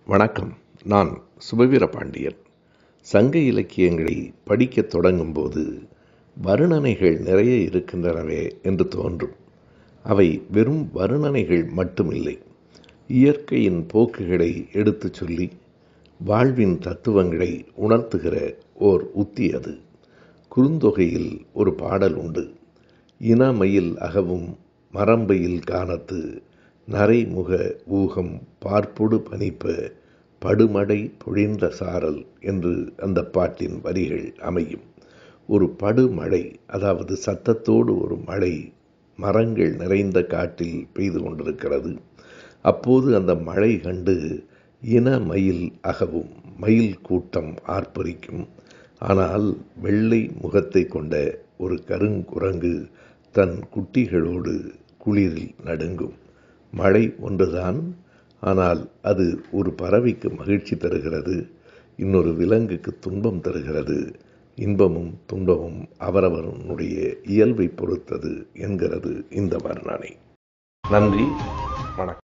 வணக்கம் நான் சுபவீர பாண்டியன் சங்க இலக்கியங்களை படிக்கத் தொடங்கும்போது வருணனைகள் நிறைய இருக்கின்றனவே என்று தோன்றும் அவை வெறும் வருணனைகள் மட்டுமில்லை இயற்கையின் போக்குகளை எடுத்துச் சொல்லி வாழ்வின் தத்துவங்களை உணர்த்துகிற ஓர் உத்தி அது குறுந்தொகையில் ஒரு பாடல் உண்டு இனமயில் அகவும் மரம்பையில் காணத்து நரைமுக ஊகம் பார்ப்பொடு பனிப்ப படுமடை பொழிந்த சாரல் என்று அந்த பாட்டின் வரிகள் அமையும் ஒரு படுமழை அதாவது சத்தத்தோடு ஒரு மழை மரங்கள் நிறைந்த காட்டில் பெய்து கொண்டிருக்கிறது அப்போது அந்த மழை கண்டு இன மயில் அகவும் மயில் கூட்டம் ஆர்ப்பரிக்கும் ஆனால் வெள்ளை முகத்தை கொண்ட ஒரு கருங்குரங்கு தன் குட்டிகளோடு குளிரில் நடுங்கும் மழை ஒன்றுதான் ஆனால் அது ஒரு பறவைக்கு மகிழ்ச்சி தருகிறது இன்னொரு விலங்குக்கு துன்பம் தருகிறது இன்பமும் துன்பமும் அவரவனுடைய இயல்பை பொறுத்தது என்கிறது இந்த வர்ணனை நன்றி வணக்கம்